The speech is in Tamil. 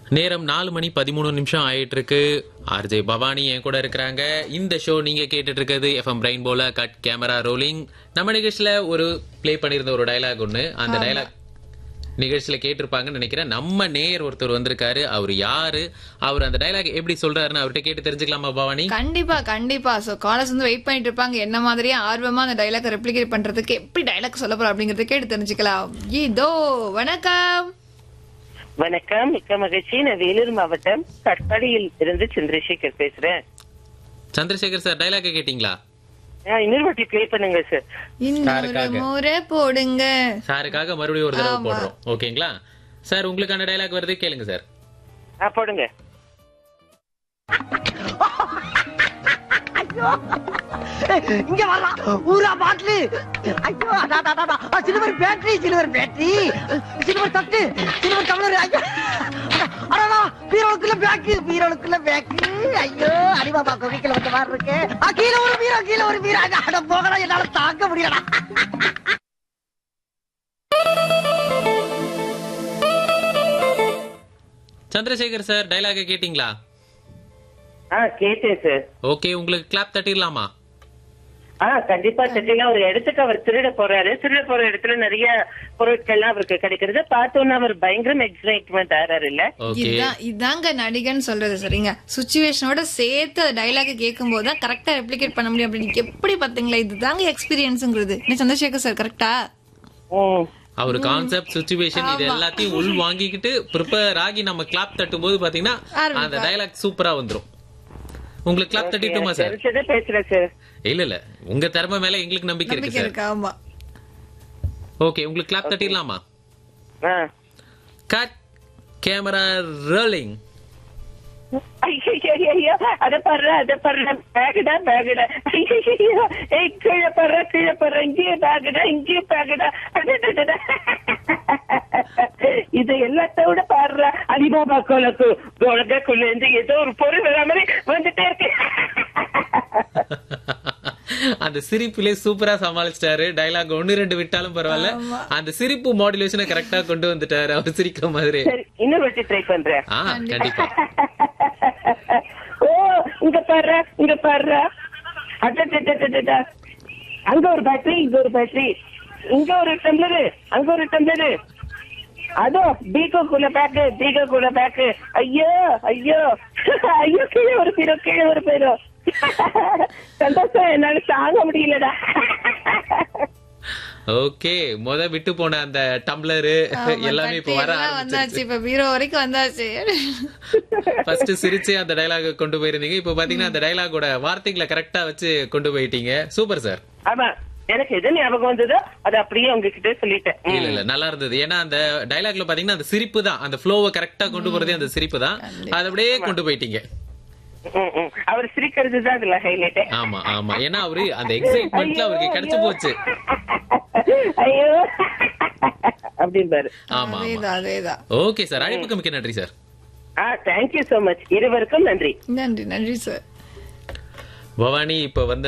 நேரம் நாலு மணி பதிமூணு நிமிஷம் ஆயிட்டு இருக்கு ஆர்ஜே பவானி என் கூட இருக்கிறாங்க இந்த ஷோ நீங்க கேட்டுட்டு இருக்கிறது எஃப்எம் பிரைன் போல கட் கேமரா ரோலிங் நம்ம நிகழ்ச்சியில ஒரு ப்ளே பண்ணியிருந்த ஒரு டயலாக் ஒன்று அந்த டயலாக் நிகழ்ச்சியில கேட்டிருப்பாங்கன்னு நினைக்கிறேன் நம்ம நேயர் ஒருத்தர் வந்திருக்காரு அவர் யாரு அவர் அந்த டயலாக் எப்படி சொல்றாருன்னு அவர்கிட்ட கேட்டு தெரிஞ்சுக்கலாமா பவானி கண்டிப்பா கண்டிப்பா சோ காலர்ஸ் வந்து வெயிட் பண்ணிட்டு இருப்பாங்க என்ன மாதிரியே ஆர்வமா அந்த டைலாக் ரெப்ளிகேட் பண்றதுக்கு எப்படி டைலாக் சொல்ல போறோம் அப்படிங்கறத கேட்டு தெரிஞ்சுக்கலாம் இதோ வணக்கம் வணக்கம் மிக்க மகிழ்ச்சி நான் வேலூர் மாவட்டம் கட்பாடியில் இருந்து சந்திரசேகர் பேசுறேன் சந்திரசேகர் சார் டயலாக் கேட்டீங்களா ஆ, இன்னொரு வாட்டி ப்ளே பண்ணுங்க சார் இன்னொரு சாருக்காக. முறை போடுங்க சாருக்காக மறுபடியும் ஒரு தடவை ஆமா. போடுறோம் ஓகேங்களா சார் உங்களுக்கான டயலாக் வருது கேளுங்க சார் ஆ போடுங்க இங்க வரலாம் ஊரா பாட்டிலு ஐயோ அடா, அடா, அடா, அடா. Silver battery silver battery silver தட்டு சில்வர் டம்ளர் ஐயோ அடா பீரோளுக்குள்ள பேக்கு பீரோளுக்குள்ள பேக்கு ஐயோ அடிபாபா கோவிக்கல வந்த மாதிரி இருக்கு ஆ, கீழே ஒரு பீரோ கீழே ஒரு பீரோ அட, அட போகலாம் என்னால தாங்க முடியலடா சந்திரசேகர் சார் டயலாக கேட்டீங்களா ஆ கேட்டேன் சார் ஓகே உங்களுக்கு கிளாப் தட்டிடலாமா ஆ கண்டிப்பா தட்டிலாம் ஒரு இடத்துக்கு அவர் திருட போறாரு திருட போற இடத்துல நிறைய பொருட்கள்லாம் அவருக்கு கிடைக்கிறது பார்த்தோன்னா அவர் பயங்கரம் எக்ஸைட்மெண்ட் ஆறாரு இல்ல ஓகே இதுதான் இதாங்க நடிகன் சொல்றது சரிங்க சுச்சுவேஷனோட சேர்த்து அந்த டைலாக் கேட்கும் போது தான் கரெக்டா ரெப்ளிகேட் பண்ண முடியும் அப்படின்னு எப்படி பாத்தீங்களா இதுதாங்க எக்ஸ்பீரியன்ஸ்ங்கிறது என்ன சந்திரசேகர் சார் கரெக்டா ம் அவர் கான்செப்ட் சுச்சுவேஷன் இது எல்லாத்தையும் உள் வாங்கிக்கிட்டு ப்ரிப்பேர் ஆகி நம்ம கிளாப் தட்டும் போது பாத்தீங்கன்னா ஆரம்பிப்பா. அந்த டயலாக் சூப்பரா வந்துரும் உங்களுக்கு கிளாப் தட்டிட்டுமா சார் தெரிஞ்சதே பேசுறேன் சார் இல்ல இல்ல உங்க திறமை மேல எங்களுக்கு நம்பிக்கை இருக்கு நம்பிக்கை சார் இருக்கு ஆமா ஓகே உங்களுக்கு கிளாப் தட்டிடலாமா ஆ கட் கேமரா ரோலிங் ஐயோ அத பாரு அத பாரு பேகுடா பேகுடா ஐயோ ஏய் கீழே பாரு கீழே பாரு இங்கேயும் பேகுடா இங்கேயும் பேகுடா அடடடடா. இது எல்லாத்தோட பாடுறா அலிபாபா கோலக்கு கோலக்குள்ள இருந்து ஏதோ ஒரு பொருள் வர மாதிரி வந்துட்டே இருக்கு அந்த சிரிப்பிலே சூப்பரா சமாளிச்சிட்டாரு டயலாக் ஒன்னு ரெண்டு விட்டாலும் பரவாயில்ல அந்த சிரிப்பு மாடுலேஷனை கரெக்டா கொண்டு வந்துட்டாரு அவர் சிரிக்கிற மாதிரி சரி இன்னொரு வாட்டி ட்ரை பண்றேன் ஆ கண்டிப்பா ஓ இங்க பாரு இங்க பாரு அடடடடடடா. அங்க ஒரு பேட்டரி இங்க ஒரு பேட்டரி இங்க ஒரு டம்ளரு அங்க ஒரு டம்ளரு அதோ பீகோ குள்ள பேக்கு பீகோ குள்ள பேக்கு ஐயோ ஐயோ ஐயோ கீழே ஒரு பீரோ கீழே ஒரு பீரோ சந்தோஷம் என்னால தாங்க முடியலடா ஓகே முத விட்டு போன அந்த டம்ளரு எல்லாமே இப்ப வர எல்லாம் வந்தாச்சு இப்ப பீரோ வரைக்கும் வந்தாச்சு ஃபர்ஸ்ட் சிரிச்சு அந்த டயலாக கொண்டு போயிருந்தீங்க இப்ப பாத்தீங்கன்னா அந்த டயலாகோட வார்த்தைகளை கரெக்டா வச்சு கொண்டு போயிட்டீங்க சூப்பர் சார் ஆமா எனக்கு எது ஞாபகம் வந்ததோ அது அப்படியே உங்ககிட்ட சொல்லிட்டேன் ம். இல்ல இல்ல நல்லா இருந்தது ஏன்னா அந்த டயலாக்ல பாத்தீங்கன்னா அந்த சிரிப்பு தான் அந்த ஃப்ளோவை கரெக்டா கொண்டு போறதே அந்த சிரிப்பு தான் அதை அப்படியே கொண்டு போயிட்டீங்க ம், ம். அவர் சிரிக்கிறது தான் அதுல ஹைலைட் ஆமா ஆமா ஏன்னா அவரு அந்த எக்ஸைட்மெண்ட்ல அவருக்கு கிடைச்சு போச்சு ஐயோ அப்படின்பாரு ஆமா ஆமா அதேதான் அதேதான் ஓகே சார் அழைப்புக்கு மிக்க நன்றி சார் ஆ தேங்க்யூ சோ மச் இருவருக்கும் நன்றி நன்றி நன்றி சார் பவானி இப்ப வந்து